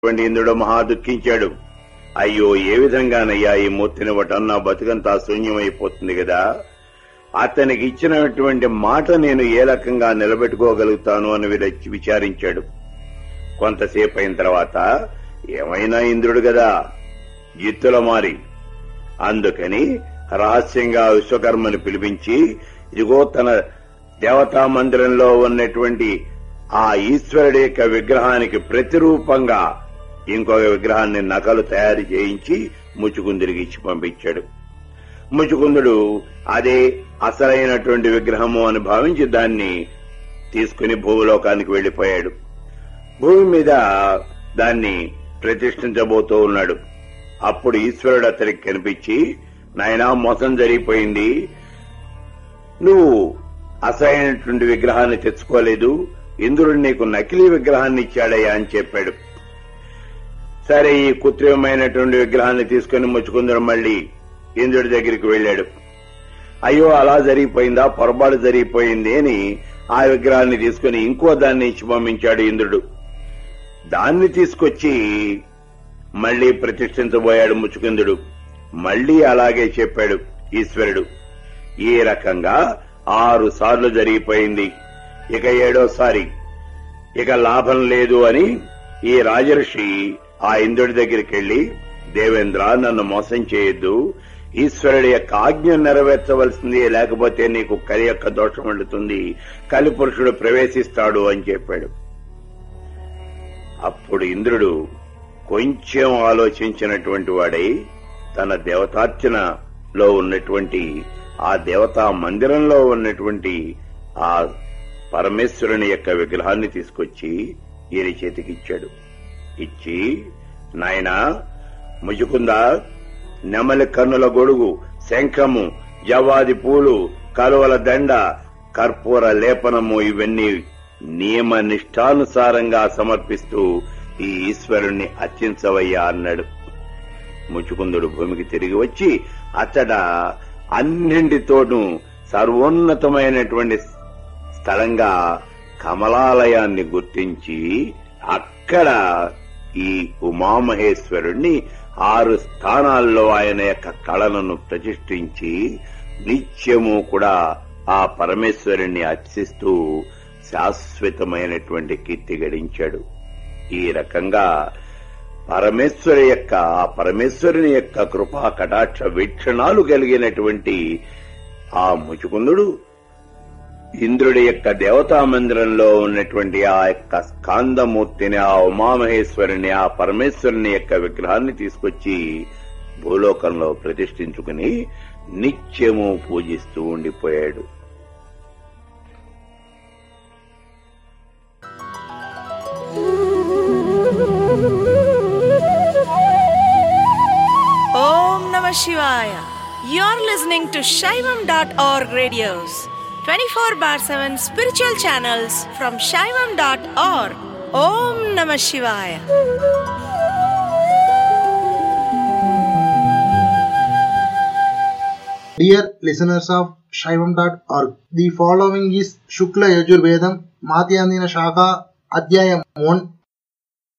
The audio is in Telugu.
చూసినటువంటి ఇంద్రుడు మహా దుఃఖించాడు అయ్యో ఏ విధంగానయ్యా ఈ మూర్తిని నా బతుకంతా శూన్యమైపోతుంది కదా అతనికి ఇచ్చినటువంటి మాట నేను ఏ రకంగా నిలబెట్టుకోగలుగుతాను అని విల- విచారించాడు కొంతసేపు అయిన తర్వాత ఏమైనా ఇంద్రుడు కదా జిత్తుల మారి అందుకని రహస్యంగా విశ్వకర్మని పిలిపించి ఇదిగో తన దేవతా మందిరంలో ఉన్నటువంటి ఆ ఈశ్వరుడి యొక్క విగ్రహానికి ప్రతిరూపంగా ఇంకొక విగ్రహాన్ని నకలు తయారు చేయించి ముచుకుందుడికి ఇచ్చి పంపించాడు ముచుకుందుడు అదే అసలైనటువంటి విగ్రహము అని భావించి దాన్ని తీసుకుని భూలోకానికి వెళ్లిపోయాడు భూమి మీద దాన్ని ప్రతిష్ఠించబోతూ ఉన్నాడు అప్పుడు ఈశ్వరుడు అతనికి కనిపించి నాయనా మోసం జరిగిపోయింది నువ్వు అసలైనటువంటి విగ్రహాన్ని తెచ్చుకోలేదు ఇంద్రుడు నీకు నకిలీ విగ్రహాన్ని ఇచ్చాడయ్యా అని చెప్పాడు సరే ఈ కృత్రిమమైనటువంటి విగ్రహాన్ని తీసుకుని ముచ్చుకుందరు మళ్ళీ ఇంద్రుడి దగ్గరికి వెళ్ళాడు అయ్యో అలా జరిగిపోయిందా పొరపాటు జరిగిపోయింది అని ఆ విగ్రహాన్ని తీసుకుని ఇంకో దాన్ని ఇచ్చి పంపించాడు ఇంద్రుడు దాన్ని తీసుకొచ్చి మళ్ళీ ప్రతిష్ఠించబోయాడు ముచ్చుకుందుడు మళ్ళీ అలాగే చెప్పాడు ఈశ్వరుడు ఈ రకంగా ఆరు సార్లు జరిగిపోయింది ఇక ఏడోసారి ఇక లాభం లేదు అని ఈ రాజర్షి ఆ ఇంద్రుడి దగ్గరికి వెళ్లి దేవేంద్ర నన్ను మోసం చేయొద్దు ఈశ్వరుడి యొక్క ఆజ్ఞ నెరవేర్చవలసింది లేకపోతే నీకు కలి యొక్క దోషం వండుతుంది కలి పురుషుడు ప్రవేశిస్తాడు అని చెప్పాడు అప్పుడు ఇంద్రుడు కొంచెం ఆలోచించినటువంటి వాడై తన దేవతార్చనలో ఉన్నటువంటి ఆ దేవతా మందిరంలో ఉన్నటువంటి ఆ పరమేశ్వరుని యొక్క విగ్రహాన్ని తీసుకొచ్చి ఈయన చేతికిచ్చాడు ఇచ్చి నాయనా ముజుకుందా నెమలి కన్నుల గొడుగు శంఖము జవాది పూలు కలువల దండ కర్పూర లేపనము ఇవన్నీ నియమ నిష్టానుసారంగా సమర్పిస్తూ ఈ ఈశ్వరుణ్ణి అర్చించవయ్యా అన్నాడు ముచుకుందుడు భూమికి తిరిగి వచ్చి అతడ అన్నింటితోనూ సర్వోన్నతమైనటువంటి స్థలంగా కమలాలయాన్ని గుర్తించి అక్కడ ఈ ఉమామహేశ్వరుణ్ణి ఆరు స్థానాల్లో ఆయన యొక్క కళలను ప్రతిష్ఠించి నిత్యము కూడా ఆ పరమేశ్వరుణ్ణి అర్చిస్తూ శాశ్వతమైనటువంటి కీర్తి గడించాడు ఈ రకంగా పరమేశ్వరి యొక్క ఆ పరమేశ్వరుని యొక్క కృపా కటాక్ష వీక్షణాలు కలిగినటువంటి ఆ ముచుకుందుడు ఇంద్రుడి యొక్క దేవతా మందిరంలో ఉన్నటువంటి ఆ యొక్క స్కాందమూర్తిని ఆ ఉమామహేశ్వరుని ఆ పరమేశ్వరుని యొక్క విగ్రహాన్ని తీసుకొచ్చి భూలోకంలో ప్రతిష్ఠించుకుని నిత్యము పూజిస్తూ ఉండిపోయాడు Om Namah Shivaya. You're listening to Shaivam.org radios, 24 bar 7 spiritual channels from Shaivam.org. Om Namah Shivaya. Dear listeners of Shaivam.org, the following is Shukla Yajurvedam Madhyandina Shaka Adhyayam 1